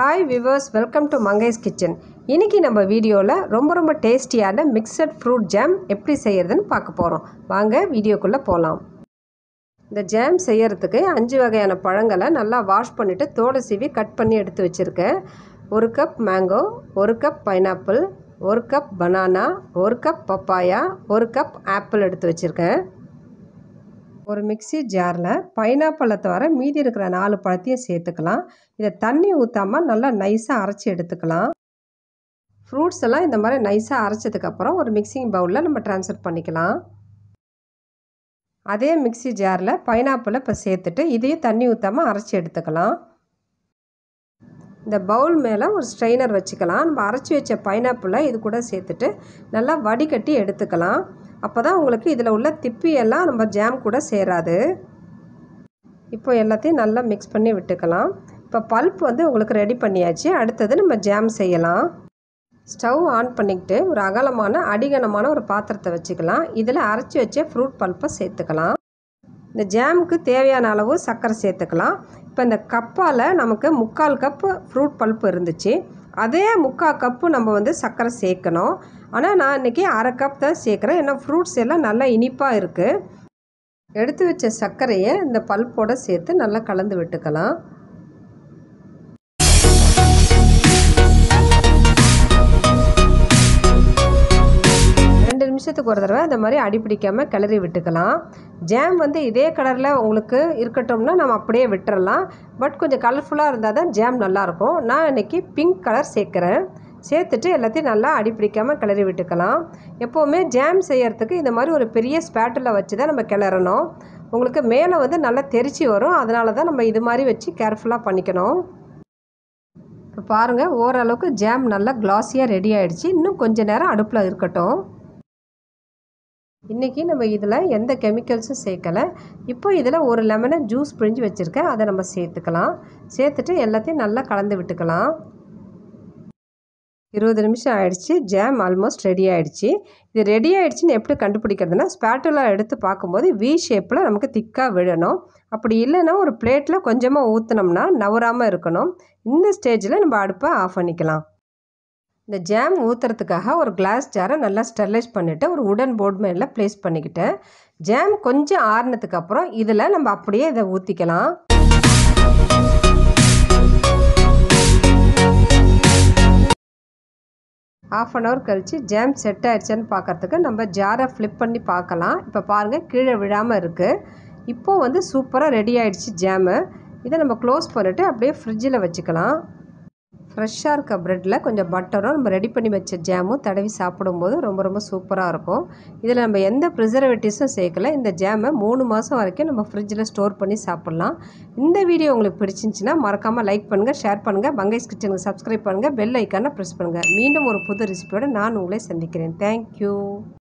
hi viewers welcome to Mangai's kitchen இன்றைக்கி நம்ம வீடியோவில் ரொம்ப ரொம்ப டேஸ்டியான மிக்சட் ஃப்ரூட் ஜாம் எப்படி செய்கிறதுன்னு பார்க்க போகிறோம் வாங்க வீடியோக்குள்ளே போகலாம் இந்த ஜாம் செய்யறதுக்கு அஞ்சு வகையான பழங்களை நல்லா வாஷ் பண்ணிவிட்டு தோலை சீவி கட் பண்ணி எடுத்து வச்சுருக்கேன் ஒரு கப் மேங்கோ ஒரு கப் பைனாப்பிள் ஒரு கப் பனானா ஒரு கப் பப்பாயா ஒரு கப் ஆப்பிள் எடுத்து வச்சுருக்கேன் ஒரு மிக்சி ஜாரில் பைனாப்பிளை தவிர மீதி இருக்கிற நாலு பழத்தையும் சேர்த்துக்கலாம் இதை தண்ணி ஊற்றாமல் நல்லா நைஸாக அரைச்சி எடுத்துக்கலாம் ஃப்ரூட்ஸ் எல்லாம் இந்த மாதிரி நைஸாக அரைச்சதுக்கப்புறம் ஒரு மிக்சிங் பவுலில் நம்ம ட்ரான்ஸ்ஃபர் பண்ணிக்கலாம் அதே மிக்சி ஜாரில் பைனாப்பிளை இப்போ சேர்த்துட்டு இதையும் தண்ணி ஊற்றாமல் அரைச்சி எடுத்துக்கலாம் இந்த பவுல் மேலே ஒரு ஸ்ட்ரெயினர் வச்சுக்கலாம் நம்ம அரைச்சி வச்ச பைனாப்பிளை இது கூட சேர்த்துட்டு நல்லா வடிகட்டி எடுத்துக்கலாம் அப்போ தான் உங்களுக்கு இதில் உள்ள திப்பியெல்லாம் நம்ம ஜாம் கூட சேராது இப்போ எல்லாத்தையும் நல்லா மிக்ஸ் பண்ணி விட்டுக்கலாம் இப்போ பல்ப் வந்து உங்களுக்கு ரெடி பண்ணியாச்சு அடுத்தது நம்ம ஜாம் செய்யலாம் ஸ்டவ் ஆன் பண்ணிக்கிட்டு ஒரு அகலமான அடிகனமான ஒரு பாத்திரத்தை வச்சுக்கலாம் இதில் அரைச்சி வச்ச ஃப்ரூட் பல்ப்பை சேர்த்துக்கலாம் இந்த ஜாமுக்கு தேவையான அளவு சர்க்கரை சேர்த்துக்கலாம் இப்போ இந்த கப்பால் நமக்கு முக்கால் கப்பு ஃப்ரூட் பல்ப் இருந்துச்சு அதே முக்கால் கப்பு நம்ம வந்து சர்க்கரை சேர்க்கணும் ஆனால் நான் இன்றைக்கி அரை கப் தான் சேர்க்குறேன் ஏன்னா ஃப்ரூட்ஸ் எல்லாம் நல்லா இனிப்பாக இருக்குது எடுத்து வச்ச சர்க்கரையை இந்த பல்ப்போடு சேர்த்து நல்லா கலந்து விட்டுக்கலாம் ரெண்டு நிமிஷத்துக்கு ஒரு தடவை இந்த மாதிரி அடிப்பிடிக்காமல் கிளறி விட்டுக்கலாம் ஜாம் வந்து இதே கலரில் உங்களுக்கு இருக்கட்டும்னா நம்ம அப்படியே விட்டுறலாம் பட் கொஞ்சம் கலர்ஃபுல்லாக இருந்தால் தான் ஜாம் நல்லாயிருக்கும் நான் இன்றைக்கி பிங்க் கலர் சேர்க்குறேன் சேர்த்துட்டு எல்லாத்தையும் நல்லா அடிப்பிடிக்காமல் கிளறி விட்டுக்கலாம் எப்போவுமே ஜாம் செய்யறதுக்கு இந்த மாதிரி ஒரு பெரிய ஸ்பேட்டில் வச்சு தான் நம்ம கிளறணும் உங்களுக்கு மேலே வந்து நல்லா தெரிச்சு வரும் அதனால தான் நம்ம இது மாதிரி வச்சு கேர்ஃபுல்லாக பண்ணிக்கணும் இப்போ பாருங்கள் ஓரளவுக்கு ஜாம் நல்லா கிளாஸியாக ரெடி ஆகிடுச்சு இன்னும் கொஞ்சம் நேரம் அடுப்பில் இருக்கட்டும் இன்றைக்கி நம்ம இதில் எந்த கெமிக்கல்ஸும் சேர்க்கலை இப்போ இதில் ஒரு லெமனை ஜூஸ் பிழிஞ்சு வச்சுருக்கேன் அதை நம்ம சேர்த்துக்கலாம் சேர்த்துட்டு எல்லாத்தையும் நல்லா கலந்து விட்டுக்கலாம் இருபது நிமிஷம் ஆயிடுச்சு ஜாம் ஆல்மோஸ்ட் ரெடி ஆகிடுச்சு இது ரெடி ஆகிடுச்சின்னு எப்படி கண்டுபிடிக்கிறதுனா ஸ்பேட்டுலா எடுத்து பார்க்கும்போது வி ஷேப்பில் நமக்கு திக்காக விழணும் அப்படி இல்லைன்னா ஒரு பிளேட்டில் கொஞ்சமாக ஊற்றினோம்னா நவராமல் இருக்கணும் இந்த ஸ்டேஜில் நம்ம அடுப்பை ஆஃப் பண்ணிக்கலாம் இந்த ஜாம் ஊற்றுறதுக்காக ஒரு கிளாஸ் ஜாரை நல்லா ஸ்டெர்லைஸ் பண்ணிவிட்டு ஒரு உடன் போர்டு மேலே ப்ளேஸ் பண்ணிக்கிட்டேன் ஜாம் கொஞ்சம் ஆறுனதுக்கு அப்புறம் இதில் நம்ம அப்படியே இதை ஊற்றிக்கலாம் ஆஃப் அன் ஹவர் கழித்து ஜாம் செட் ஆயிடுச்சான்னு பார்க்கறதுக்கு நம்ம ஜாரை ஃப்ளிப் பண்ணி பார்க்கலாம் இப்போ பாருங்கள் கீழே விழாமல் இருக்குது இப்போது வந்து சூப்பராக ரெடி ஆகிடுச்சு ஜாமு இதை நம்ம க்ளோஸ் பண்ணிவிட்டு அப்படியே ஃப்ரிட்ஜில் வச்சுக்கலாம் ஃப்ரெஷ்ஷாக இருக்க ப்ரெட்டில் கொஞ்சம் பட்டரும் நம்ம ரெடி பண்ணி வச்ச ஜாமும் தடவி சாப்பிடும்போது ரொம்ப ரொம்ப சூப்பராக இருக்கும் இதில் நம்ம எந்த ப்ரிசர்வேட்டிவ்ஸும் சேர்க்கல இந்த ஜாமை மூணு மாதம் வரைக்கும் நம்ம ஃப்ரிட்ஜில் ஸ்டோர் பண்ணி சாப்பிட்லாம் இந்த வீடியோ உங்களுக்கு பிடிச்சிருந்துச்சின்னா மறக்காமல் லைக் பண்ணுங்கள் ஷேர் பண்ணுங்கள் பங்கைஸ் கிச்சனுக்கு சப்ஸ்கிரைப் பண்ணுங்கள் பெல் ஐக்கானை ப்ரெஸ் பண்ணுங்கள் மீண்டும் ஒரு புது ரெசிபியோடு நான் உங்களை சந்திக்கிறேன் தேங்க்யூ